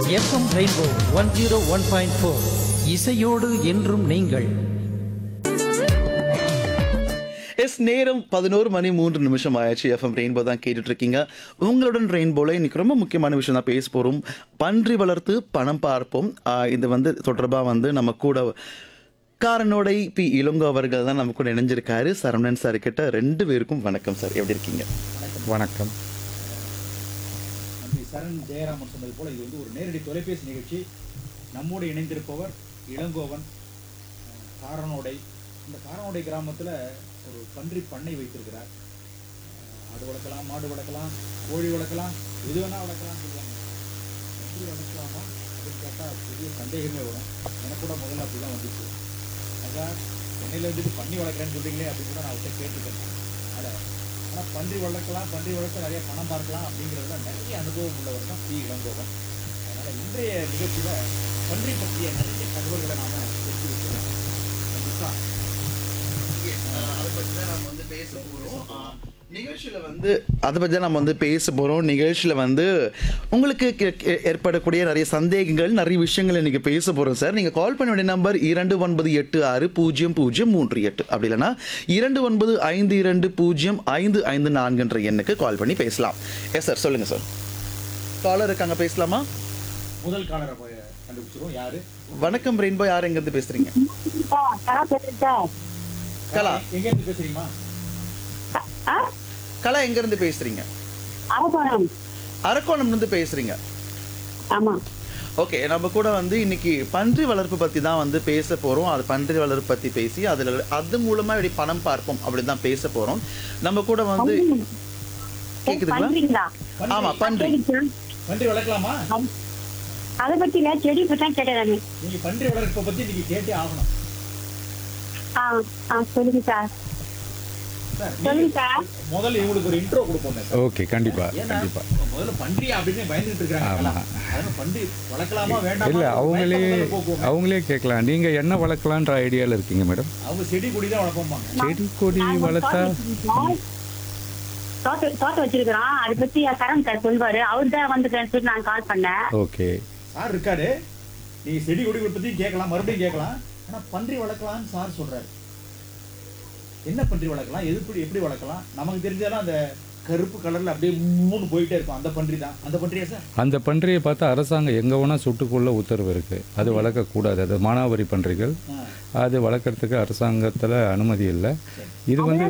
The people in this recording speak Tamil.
FM rainbow one zero one point four இசையோடு என்றும் நீங்கள் எஸ் நேரம் பதினோரு மணி மூன்று நிமிஷம் ஆயிடுச்சு எஃப்எம் ரெயின்போ தான் கேட்டுட்டு இருக்கீங்க உங்களுடன் ரெயின்போல இன்னைக்கு ரொம்ப முக்கியமான விஷயம் தான் பேச போகிறோம் பன்றி வளர்த்து பணம் பார்ப்போம் ஆஹ் இது வந்து தொடர்பாக வந்து நம்ம கூட காரனோடை பி இளங்கோ அவர்கள் தான் நம்ம கூட இணைஞ்சிருக்காரு சரவணன் சார் கிட்ட ரெண்டு பேருக்கும் வணக்கம் சார் எப்படி இருக்கீங்க வணக்கம் நன்றி சரண் ஜெயராமன் சொன்னது போல இது வந்து ஒரு நேரடி தொலைபேசி நிகழ்ச்சி நம்மோடு இணைந்திருப்பவர் இளங்கோவன் அஹ், காரனோடை இந்த காரனோடை கிராமத்தில் ஒரு பன்றி பண்ணை வைத்திருக்கிறார் அஹ், ஆடு வளர்க்கலாம் மாடு வளர்க்கலாம் கோழி வளர்க்கலாம் எது வேணா வளர்க்கலாம் சொல்லுவாங்க பன்றி வளர்க்கலாமா அப்படின்னு கேட்டால் பெரிய சந்தேகமே வரும் எனக்கு கூட முதல்ல அப்படி தான் வந்துச்சு அதான் சென்னையில் வந்துட்டு பண்ணி வளர்க்குறேன்னு சொல்றீங்களே அப்படின்னு கூட நான் அவர்கிட்ட கேட்டிருக்கேன் அதில் ஆனால் பன்றி வளர்க்கலாம் பன்றி வளர்த்து நிறைய பணம் பார்க்கலாம் அப்படிங்கிறதுல நிறைய அனுபவம் உள்ளவர் தான் பி இளங்கோவன் அதனால் இன்றைய நிகழ்ச்சியில் பன்றி பற்றிய நிறைய தகவல்களை நாம தெரிஞ்சு வைக்கிறோம் கண்டிப்பாக அதை பற்றி தான் நம்ம வந்து பேச போகிறோம் நிகழ்ச்சியில் வந்து அதை பற்றி தான் நம்ம வந்து பேச போகிறோம் நிகழ்ச்சியில் வந்து உங்களுக்கு கே- கே- ஏற்படக்கூடிய நிறைய சந்தேகங்கள் நிறைய விஷயங்கள் இன்னைக்கு பேச போகிறோம் சார் நீங்கள் கால் பண்ண வேண்டிய நம்பர் இரண்டு ஒன்பது எட்டு ஆறு பூஜ்ஜியம் பூஜ்ஜியம் மூன்று எட்டு அப்படி இல்லைன்னா இரண்டு ஒன்பது ஐந்து இரண்டு பூஜ்ஜியம் ஐந்து ஐந்து நான்குன்ற எண்ணுக்கு கால் பண்ணி பேசலாம் எஸ் சார் சொல்லுங்கள் சார் காலர் இருக்காங்க பேசலாமா முதல் காலரை போய் கண்டுபிடிச்சிருவோம் யாரு வணக்கம் ரெயின்போ யார் எங்கேருந்து பேசுகிறீங்க கலா எங்கேருந்து பேசுறீங்கம்மா கலா எங்கேருந்து பேசுகிறீங்க அரக்கோணம் அரக்கோணம்லேருந்து பேசுகிறீங்க ஆமா ஓகே நம்ம கூட வந்து இன்னைக்கு பன்றி வளர்ப்பு பத்தி தான் வந்து பேச போறோம் அது பன்றி வளர்ப்பு பத்தி பேசி அதுல அது மூலமா இப்படி பணம் பார்ப்போம் அப்படி தான் பேச போறோம் நம்ம கூட வந்து கேக்குதுங்களா பண்றீங்களா ஆமா பன்றி பன்றி வளர்க்கலாமா அதை பத்தி இல்ல செடி பத்தி தான் கேட்டேன் நானு. நீங்க பன்றி வளர்ப்பை பத்தி நீங்க கேட்டே ஆகணும் ஆ ஆ சொல்லுங்க சார் சார் சொல்லுங்க நீங்க சார் முதல்ல இவங்களுக்கு ஒரு இன்ட்ரோ கொடுப்போம் சார் ஓகே கண்டிப்பா ஏன்னா கண்டிப்பா முதல்ல பன்றி அப்படின்னு பயந்துட்டு இருக்காங்க ஆமா. அதனால பன்றி வளர்க்கலாமா வேண்டாமா இல்லை அவங்களே பயத்தை முதல்ல போக்குவோம். அவங்களே கேட்கலாம் நீங்கள் என்ன வளர்க்கலான்ற ஐடியாவில் இருக்கீங்க மேடம் அவங்க செடி கொடி தான் வளர்ப்போம்பாங்க செடி கொடி நான் ஒரு வளர்த்தா தோட்டம் வச்சிருக்கோம். தோட்டம் தோட்டம் வச்சிருக்கிறோம் அதை பத்தி கரண் சார் சொல்வாரு அவர் தான் வந்துக்கிறேன்னு சொல்லி நான் கால் பண்ணேன் ஓகே சார் இருக்காரு நீ செடி கொடிகளை பத்தியும் கேட்கலாம் மறுபடியும் கேட்கலாம் ஆனா பன்றி வளர்க்கலாம்னு சார் சொல்றாரு என்ன பன்றி வளர்க்கலாம் எது எப்படி வளர்க்கலாம் நமக்கு தெரிஞ்சாலும் அந்த கருப்பு கலர்ல அப்படியே மூணு போயிட்டே இருக்கும் அந்த பன்றி தான் அந்த பன்றியா சார் அந்த பன்றியை பார்த்தா அரசாங்கம் எங்கே வேணால் சுட்டுக்குள்ள உத்தரவு இருக்குது அது வளர்க்கக்கூடாது அது மானாவாரி பன்றிகள் ஆ. அது வளர்க்குறதுக்கு அரசாங்கத்தில் அனுமதி இல்லை இது வந்து